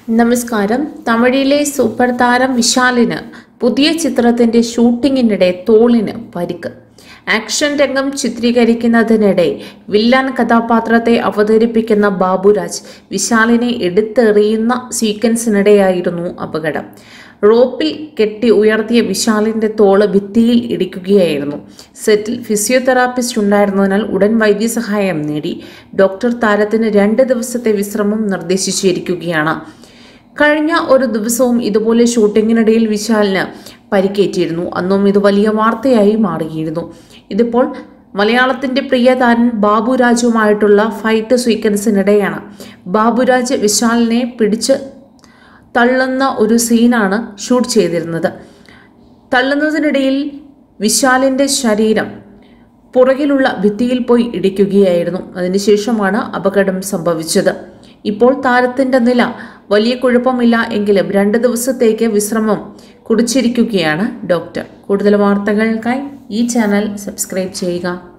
നമസ്കാരം തമിഴിലെ സൂപ്പർ താരം വിശാലിന് പുതിയ ചിത്രത്തിന്റെ ഷൂട്ടിങ്ങിനിടെ തോളിന് പരിക്ക് ആക്ഷൻ രംഗം ചിത്രീകരിക്കുന്നതിനിടെ വില്ലൻ കഥാപാത്രത്തെ അവതരിപ്പിക്കുന്ന ബാബുരാജ് വിശാലിനെ എടുത്തെറിയുന്ന സീക്വൻസിനിടെയായിരുന്നു അപകടം റോപ്പിൽ കെട്ടി ഉയർത്തിയ വിശാലിന്റെ തോള് ഭിത്തിയിൽ ഇടിക്കുകയായിരുന്നു സെറ്റിൽ ഫിസിയോതെറാപ്പിസ്റ്റ് ഉണ്ടായിരുന്നതിനാൽ ഉടൻ വൈദ്യസഹായം നേടി ഡോക്ടർ താരത്തിന് രണ്ട് ദിവസത്തെ വിശ്രമം നിർദ്ദേശിച്ചിരിക്കുകയാണ് കഴിഞ്ഞ ഒരു ദിവസവും ഇതുപോലെ ഷൂട്ടിങ്ങിനിടയിൽ വിശാലിന് പരിക്കേറ്റിരുന്നു അന്നും ഇത് വലിയ വാർത്തയായി മാറിയിരുന്നു ഇതിപ്പോൾ മലയാളത്തിന്റെ പ്രിയ താരൻ ബാബുരാജുമായിട്ടുള്ള ഫൈറ്റ് സീക്വൻസിനിടെയാണ് ബാബുരാജ് വിശാലിനെ പിടിച്ച് തള്ളുന്ന ഒരു സീനാണ് ഷൂട്ട് ചെയ്തിരുന്നത് തള്ളുന്നതിനിടയിൽ വിശാലിന്റെ ശരീരം പുറകിലുള്ള ഭിത്തിയിൽ പോയി ഇടിക്കുകയായിരുന്നു അതിനുശേഷമാണ് അപകടം സംഭവിച്ചത് ഇപ്പോൾ താരത്തിന്റെ നില വലിയ കുഴപ്പമില്ല എങ്കിലും രണ്ട് ദിവസത്തേക്ക് വിശ്രമം കുടിച്ചിരിക്കുകയാണ് ഡോക്ടർ കൂടുതൽ വാർത്തകൾക്കായി ഈ ചാനൽ സബ്സ്ക്രൈബ് ചെയ്യുക